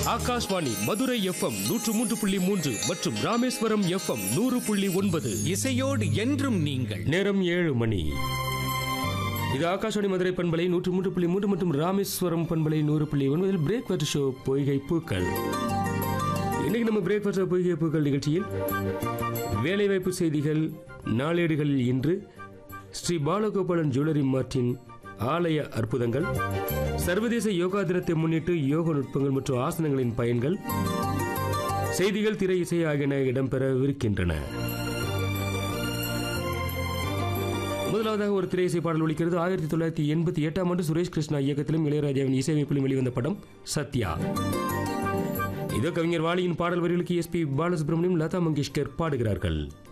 Akashvani Madurai FM நூற்று மூன்று புள்ளி மூன்று மற்றும் ராமேஸ்வரம் எஃப்எம் நூறு புள்ளி ஒன்பது இசையோடு என்றும் நீங்கள் நேரம் ஏழு மணி இது ஆகாஷ்வாணி மதுரை பண்பலை நூற்று மூன்று புள்ளி மூன்று மற்றும் ராமேஸ்வரம் பண்பலை நூறு புள்ளி ஒன்பதில் பிரேக்ஃபாஸ்ட் ஷோ பொய்கை பூக்கள் இன்னைக்கு நம்ம பிரேக்ஃபாஸ்ட் ஷோ பொய்கை பூக்கள் நிகழ்ச்சியில் வேலைவாய்ப்பு செய்திகள் நாளேடுகளில் இன்று ஸ்ரீ பாலகோபாலன் ஜுவல்லரி மார்ட்டின் ஆலய அற்புதங்கள் சர்வதேச யோகா தினத்தை முன்னிட்டு யோக நுட்பங்கள் மற்றும் ஆசனங்களின் பயன்கள் செய்திகள் திரை இசை ஆகியன இடம்பெறவிருக்கின்றன முதலாவதாக ஒரு திரை இசை பாடல் ஒலிக்கிறது ஆயிரத்தி தொள்ளாயிரத்தி எண்பத்தி எட்டாம் ஆண்டு சுரேஷ் கிருஷ்ணா இயக்கத்திலும் இளையராஜாவின் இசையமைப்பிலும் வெளிவந்த படம் சத்யா இதோ கவிஞர் வாலியின் பாடல் வரிகளுக்கு எஸ்பி பாலசுப்ரமணியம் லதா மங்கேஷ்கர் பாடுகிறார்கள்